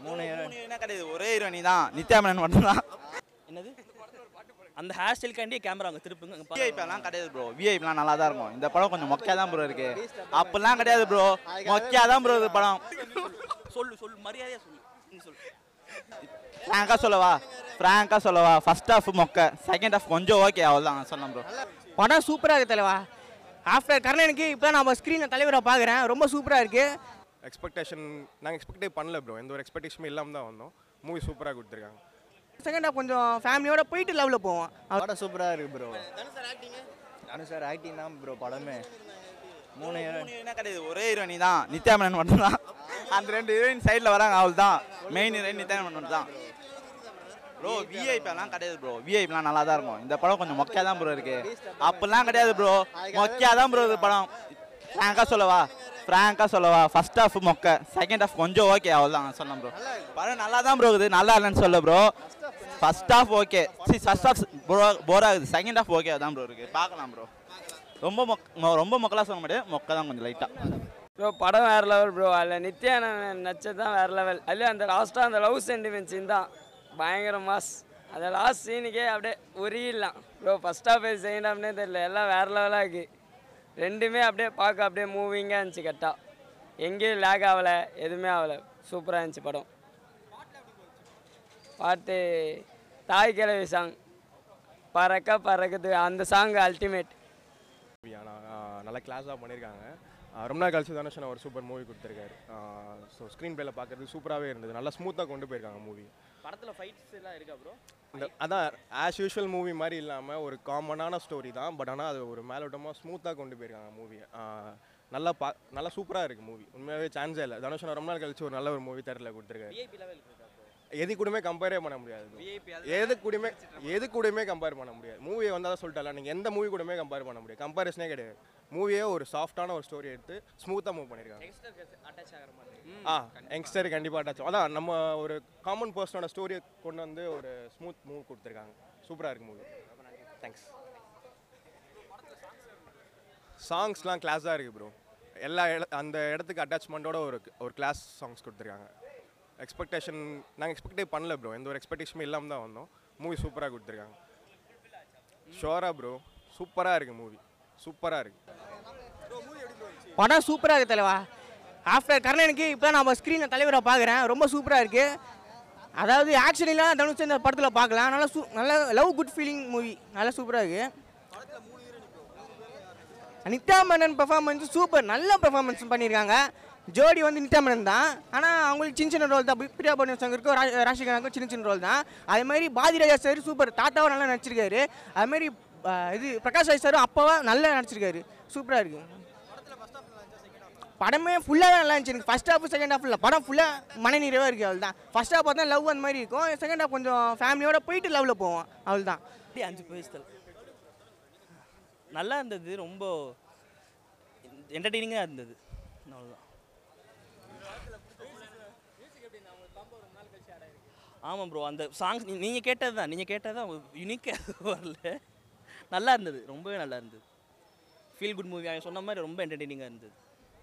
மூணு hero- மூணு ஹீரோயினா கிடையாது ஒரே ஹீரோயினி தான் நித்யா மேனன் மட்டும்தான் என்னது அந்த ஹேர் ஸ்டைல்காண்டியே கேமரா அங்கே திருப்புங்க அங்க பாருங்க. விஐபிலாம் கிடையாது ப்ரோ விஐபிலாம் நல்லா தான் இருக்கும் இந்த படம் கொஞ்சம் மொக்கையா தான் ப்ரோ இருக்கு அப்பெல்லாம் கிடையாது ப்ரோ மொக்கையா தான் ப்ரோ இது படம் சொல்லு சொல்லு மரியாதையா சொல்லு நீ சொல்லு ஃப்ராங்கா சொல்லவா ஃப்ராங்கா சொல்லவா ஃபர்ஸ்ட் ஹாஃப் மொக்க செகண்ட் ஹாஃப் கொஞ்சம் ஓகே அவ்வளோதான் சொன்னேன் ப்ரோ படம் சூப்பராக இருக்கு தலைவா ஆஃப்டர் கர்ணனுக்கு இப்போ நம்ம ஸ்க்ரீனில் தலைவரை பார்க்குறேன் ரொம்ப சூப்பராக இருக்குது எக்ஸ்பெக்டேஷன் நாங்கள் எக்ஸ்பெக்டே பண்ணல ப்ரோ எந்த ஒரு எக்ஸ்பெக்டேஷனும் இல்லாமல் தான் வந்தோம் மூவி சூப்பராக கொடுத்துருக்காங்க செகண்ட் ஹாஃப் கொஞ்சம் ஃபேமிலியோட போயிட்டு லெவலில் போவோம் படம் சூப்பராக இருக்கு ப்ரோ அனு சார் ஆக்டிங் தான் ப்ரோ படமே மூணு hero- மூணு ஹீரோயினா கிடையாது ஒரே ஹீரோயினி தான் நித்யா மேனன் மட்டும்தான் அந்த ரெண்டு ஹீரோயின் சைடில் வராங்க அவள் தான் மெயின் ஹீரோயின் நித்யா மேனன் தான் ப்ரோ விஐபிலாம் கிடையாது ப்ரோ விஐபிலாம் நல்லா தான் இருக்கும் இந்த படம் கொஞ்சம் மொக்கையா தான் ப்ரோ இருக்கு அப்பெல்லாம் கிடையாது ப்ரோ மொக்கையா தான் ப்ரோ இது படம் ஃப்ராங்கா சொல்லவா ஃப்ராங்கா சொல்லவா ஃபர்ஸ்ட் ஹாஃப் மொக்க செகண்ட் ஹாஃப் கொஞ்சம் ஓகே அவ்வளோதான் சொன்னேன் ப்ரோ படம் நல்லா தான் ப்ரோ இருக்குது நல்லா இல்லைன்னு சொல்ல ப்ரோ ஃபர்ஸ்ட் ஹாஃப் ஓகே சி ஃபர்ஸ்ட் ஹாஃப் போர் ஆகுது செகண்ட் ஹாஃப் ஓகே தான் ப்ரோ இருக்குது பார்க்கலாம் ப்ரோ ரொம்ப மொக் மொ- ரொம்ப மொக்கலாக சொல்ல முடியாது மொக்க தான் கொஞ்சம் லைட்டாக ப்ரோ படம் வேறு லெவல் ப்ரோ அதில் நித்யா நச்சது தான் வேறு லெவல் அதுலேயும் அந்த லாஸ்ட்டாக அந்த லவ் சென்டிமெண்ட் சீன் தான் பயங்கர மாஸ் அந்த லாஸ்ட் சீனுக்கே அப்படியே உரியலாம் ப்ரோ ஃபஸ்ட் ஹாஃப் செகண்ட் ஹாஃப்னே தெரியல எல்லாம் வேறு லெவலாக இருக்குது ரெண்டுமே அப்படியே பார்க்க அப்படியே மூவிங்காக இருந்துச்சு கரெக்டாக எங்கேயும் லேக் ஆகலை எதுவுமே ஆகலை சூப்பராக இருந்துச்சு படம் பாட்டு தாய் கிழவி சாங் பறக்க பறக்குது அந்த சாங் அல்டிமேட் ஆனால் நல்லா கிளாஸாக பண்ணியிருக்காங்க ஆஹ் ரொம்ப நாள் கழிச்சு தனுஷன் ஒரு சூப்பர் மூவி கொடுத்துருக்காரு ஸோ ஸ்க்ரீன் பிளேல பார்க்குறது சூப்பராகவே இருந்தது நல்லா ஸ்மூத்தாக கொண்டு போயிருக்காங்க மூவி படத்தில் ஃபைட்ஸ் எல்லாம் இருக்கா ப்ரோ இந்த அதான் ஆஸ் யூஷுவல் மூவி மாதிரி இல்லாமல் ஒரு காமனான ஸ்டோரி தான் பட் ஆனால் அது ஒரு மேலோட்டமாக ஸ்மூத்தாக கொண்டு போயிருக்காங்க மூவியை நல்லா பா நல்லா சூப்பராக இருக்குது மூவி உண்மையாகவே சான்ஸே இல்லை தனுஷன் ரொம்ப நாள் கழிச்சு ஒரு நல்ல ஒரு மூவி தேட்டரில் கொடுத்துருக்காரு விஐபி லெவல் இருக்கா ப்ரோ எது கூடமே கம்பேரே பண்ண முடியாது bro. விஐபி எது கூடமே எது கூடமே கம்பேர் பண்ண முடியாது மூவியை வந்தால் சொல்லிட்டால நீங்கள் எந்த மூவி கூடமே கம்பேர் பண்ண முடியாது கம்பேரிசனே கிடையாது மூவியே ஒரு சாஃப்டான ஒரு ஸ்டோரி எடுத்து ஸ்மூத்தாக மூவ் பண்ணியிருக்காங்க அட்டாச் ஆகிற மாதிரி ஆ யங்ஸ்டர் கண்டிப்பாக அட்டாச் அதான் நம்ம ஒரு காமன் பர்சனோட ஸ்டோரியை கொண்டு வந்து ஒரு ஸ்மூத் மூவ் கொடுத்துருக்காங்க சூப்பராக இருக்கு மூவி தேங்க்ஸ் சாங்ஸ்லாம் கிளாஸாக இருக்குது ப்ரோ எல்லா இட அந்த இடத்துக்கு அட்டாச்மெண்ட்டோட ஒரு ஒரு கிளாஸ் சாங்ஸ் கொடுத்துருக்காங்க எக்ஸ்பெக்டேஷன் நாங்கள் எக்ஸ்பெக்டே பண்ணல ப்ரோ எந்த ஒரு எக்ஸ்பெக்டேஷனும் இல்லாமல் தான் வந்தோம் மூவி சூப்பராக கொடுத்துருக்காங்க ஷோரா ப்ரோ சூப்பராக இருக்குது மூவி சூப்பராக இருக்குது படம் சூப்பராக இருக்கு தலைவா ஆஃப்டர் கர்ணனுக்கு இப்போ நம்ம ஸ்க்ரீனில் தலைவரை பார்க்குறேன் ரொம்ப சூப்பராக இருக்குது அதாவது ஆக்சுவலிலாம் தனுஷ் இந்த படத்தில் பார்க்கலாம் நல்லா சூ நல்ல லவ் குட் ஃபீலிங் மூவி நல்லா சூப்பராக இருக்குது நித்யா மேனன் பெர்ஃபார்மன்ஸ் சூப்பர் நல்ல பெர்ஃபார்மன்ஸ் பண்ணியிருக்காங்க ஜோடி வந்து நித்யா மேனன் தான் ஆனால் அவங்களுக்கு சின்ன சின்ன ரோல் தான் பி- பிரியா பவன் சங்கருக்கும் ரா ராஷிகனாக்கும் சின்ன சின்ன ரோல் தான் அதே மாதிரி பாதிராஜா சார் சூப்பர் தாத்தாவும் நல்லா நடிச்சிருக்காரு அது மாதிரி அஹ், இது பிரகாஷ் ராஜ் சாரும் அப்பாவா நல்லா நடிச்சிருக்காரு சூப்பராக இருக்குது படமே ஃபுல்லாக தான் நல்லா இருந்துச்சு எனக்கு ஃபஸ்ட் ஹாஃப் செகண்ட் ஹாஃப் இல்லை படம் ஃபுல்லாக மன நிறைவாக இருக்குது அவள் தான் ஃபஸ்ட் ஹாஃப் பார்த்தா லவ் அந்த மாதிரி இருக்கும் செகண்ட் ஹாஃப் கொஞ்சம் ஃபேமிலியோட போயிட்டு லவ்வில் போவோம் அவள் தான் அப்படியே அஞ்சு பேசுதல் நல்லா இருந்தது ரொம்ப என்டர்டெய்னிங்காக இருந்தது அவ்வளோதான் ஆமாம் ப்ரோ அந்த சாங்ஸ் நீங்கள் கேட்டது தான் நீங்கள் கேட்டது தான் யூனிக்காக வரல நல்லா இருந்தது ரொம்பவே நல்லா இருந்தது ஃபீல் குட் மூவி அவன் சொன்ன மாதிரி ரொம்ப என்டர்டெய்னிங்காக இருந்தது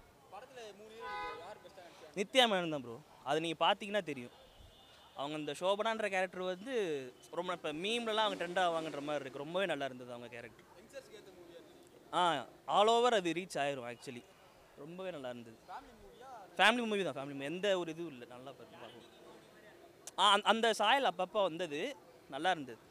நித்யா மேனன் தான் ப்ரோ அது நீங்கள் பார்த்தீங்கன்னா தெரியும் அவங்க இந்த சோபனான்ற கேரக்டர் வந்து ரொம்ப இப்போ மீம்லலாம் அவங்க ட்ரெண்ட் ஆவாங்கன்ற மாதிரி இருக்குது ரொம்பவே நல்லா இருந்தது அவங்க கேரக்டர் ஆ ஆல் ஓவர் அது ரீச் ஆயிரும் ஆக்சுவலி ரொம்பவே நல்லா இருந்தது ஃபேமிலி மூவி தான் ஃபேமிலி மூவி எந்த ஒரு இதுவும் இல்லை நல்லா பார்த்து பார்க்கலாம் ஆ அந்த- அந்த சாயல் அப்பப்போ வந்தது நல்லா இருந்தது